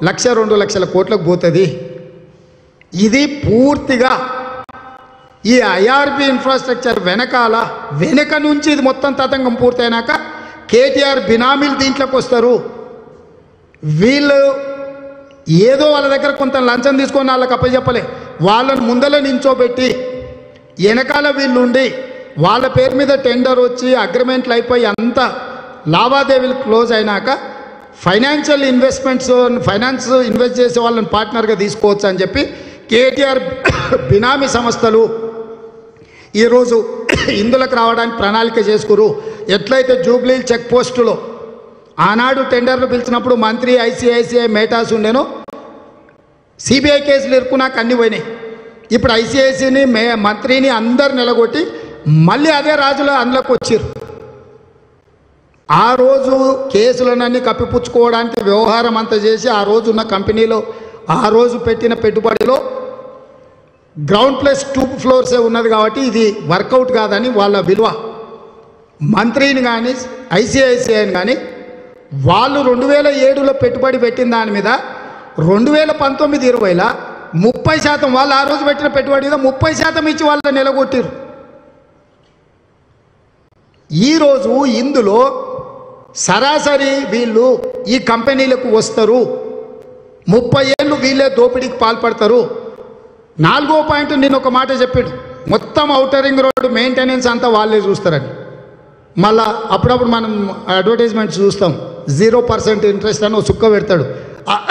లక్ష రెండు లక్షల కోట్లకు పోతుంది ఇది పూర్తిగా ఈ ఐఆర్బి ఇన్ఫ్రాస్ట్రక్చర్ వెనకాల వెనక నుంచి ఇది మొత్తం తతంగం పూర్తయినాక కేటీఆర్ బినామీలు దీంట్లోకి వస్తారు వీళ్ళు ఏదో వాళ్ళ దగ్గర కొంత లంచం తీసుకొని వాళ్ళకి అప్పచెప్పలే వాళ్ళని ముందల నించోబెట్టి వెనకాల వీళ్ళు ఉండి వాళ్ళ పేరు మీద టెండర్ వచ్చి అగ్రిమెంట్లు అయిపోయి అంత లావాదేవీలు క్లోజ్ అయినాక ఫైనాన్షియల్ ఇన్వెస్ట్మెంట్స్ ఫైనాన్స్ ఇన్వెస్ట్ చేసే వాళ్ళని పార్ట్నర్గా తీసుకోవచ్చు అని చెప్పి కేటీఆర్ బినామీ సంస్థలు ఈరోజు ఇందులోకి రావడానికి ప్రణాళిక చేసుకురు ఎట్లయితే జూబ్లీ చెక్ పోస్టులో ఆనాడు టెండర్లు పిలిచినప్పుడు మంత్రి ఐసిఐసిఐ మేటాస్ ఉండేనో సిబిఐ కేసులు ఇరుక్కున్నాక అన్ని పోయినాయి ఇప్పుడు ఐసిఐసిని మే మంత్రిని అందరు నిలగొట్టి మళ్ళీ అదే రాజులు అందులోకి వచ్చారు ఆ రోజు కేసులనన్నీ కప్పిపుచ్చుకోవడానికి వ్యవహారం అంతా చేసి ఆ రోజు ఉన్న కంపెనీలో ఆ రోజు పెట్టిన పెట్టుబడిలో గ్రౌండ్ ప్లస్ టూ ఫ్లోర్సే ఉన్నది కాబట్టి ఇది వర్కౌట్ కాదని వాళ్ళ విలువ మంత్రిని కానీ ఐసిఐసిఐని కానీ వాళ్ళు రెండు వేల ఏడులో పెట్టుబడి పెట్టిన దాని మీద రెండు వేల పంతొమ్మిది ఇరవైలో ముప్పై శాతం వాళ్ళు ఆ రోజు పెట్టిన పెట్టుబడి మీద ముప్పై శాతం ఇచ్చి వాళ్ళని నిలగొట్టారు ఈరోజు ఇందులో సరాసరి వీళ్ళు ఈ కంపెనీలకు వస్తారు ముప్పై ఏళ్ళు వీళ్ళే దోపిడీకి పాల్పడతారు నాలుగో పాయింట్ నేను ఒక మాట చెప్పాడు మొత్తం ఔటర్ రింగ్ రోడ్డు మెయింటెనెన్స్ అంతా వాళ్ళే చూస్తారని మళ్ళా అప్పుడప్పుడు మనం అడ్వర్టైజ్మెంట్స్ చూస్తాం జీరో పర్సెంట్ ఇంట్రెస్ట్ అని ఒక సుక్క పెడతాడు ఆ-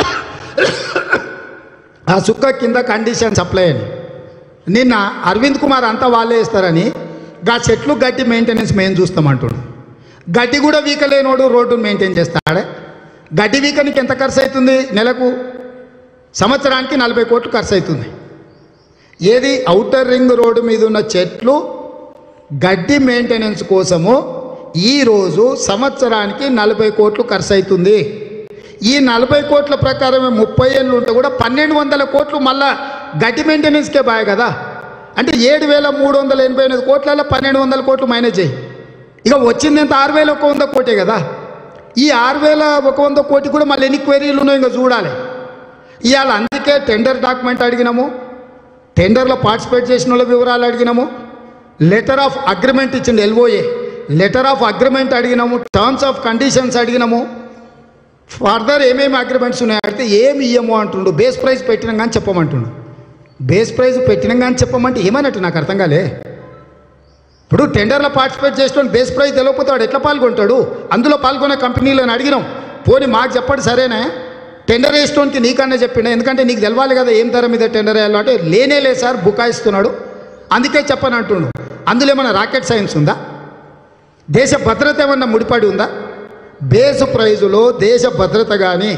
ఆ సుక్క కింద కండిషన్స్ అప్లై అని నిన్న అరవింద్ కుమార్ అంతా వాళ్ళే ఇస్తారని గా చెట్లు గడ్డి మెయింటెనెన్స్ మేము చూస్తామంటుండు గడ్డి కూడా వీకలేనోడు రోడ్డును మెయింటైన్ చేస్తాడే గడ్డి వీకనికి ఎంత ఖర్చు అవుతుంది నెలకు సంవత్సరానికి నలభై కోట్లు ఖర్చు అవుతుంది ఏది ఔటర్ రింగ్ రోడ్డు మీద ఉన్న చెట్లు గడ్డి మెయింటెనెన్స్ కోసము ఈరోజు సంవత్సరానికి నలభై కోట్లు ఖర్చు అవుతుంది ఈ నలభై కోట్ల ప్రకారమే ముప్పై ఏళ్ళు ఉంటే కూడా పన్నెండు వందల కోట్లు మళ్ళా గడ్డి మెయింటెనెన్స్కే బాయ్ కదా అంటే ఏడు వేల మూడు వందల ఎనభై ఎనిమిది కోట్లలో పన్నెండు వందల కోట్లు మైనస్ చేయి ఇక వచ్చింది ఎంత ఆరు వేల ఒక వంద కోటే కదా ఈ ఆరు వేల ఒక వంద కోటి కూడా మళ్ళీ ఎన్ని క్వైరీలు ఉన్నాయో ఇంకా చూడాలి ఇవాళ అందుకే టెండర్ డాక్యుమెంట్ అడిగినాము టెండర్లో పార్టిసిపేట్ చేసిన వాళ్ళ వివరాలు అడిగినాము లెటర్ ఆఫ్ అగ్రిమెంట్ ఇచ్చిండు ఎల్ఓఏ లెటర్ ఆఫ్ అగ్రిమెంట్ అడిగినాము టర్మ్స్ ఆఫ్ కండిషన్స్ అడిగినాము ఫర్దర్ ఏమేమి అగ్రిమెంట్స్ ఉన్నాయి అడిగితే ఏమి ఇయ్యము అంటుండు బేస్ ప్రైస్ పెట్టినాం కానీ చెప్పమంటుండు బేస్ ప్రైస్ పెట్టినాం కానీ చెప్పమంటే ఏమన్నట్టు నాకు అర్థం కాలే ఇప్పుడు టెండర్లో పార్టిసిపేట్ చేసిన బేస్ ప్రైస్ తెలియకపోతే వాడు ఎట్లా పాల్గొంటాడు అందులో పాల్గొనే కంపెనీలను అడిగినాం పోనీ మాకు చెప్పండి సరేనా టెండర్ వేసుకోనికి నీకన్నా చెప్పిండ ఎందుకంటే నీకు తెలవాలి కదా ఏం ధర మీద టెండర్ వేయాలో అంటే లేనే లేదు సార్ బుకాయిస్తున్నాడు అందుకే చెప్పని అంటుండు అందులో ఏమైనా రాకెట్ సైన్స్ ఉందా దేశ భద్రత ఏమన్నా ముడిపడి ఉందా బేస్ ప్రైజులో దేశ భద్రత కానీ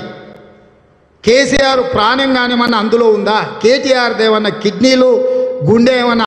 కేసీఆర్ ప్రాణం కానీ ఏమన్నా అందులో ఉందా కేటీఆర్ ఏమన్నా కిడ్నీలు గుండె ఏమన్నా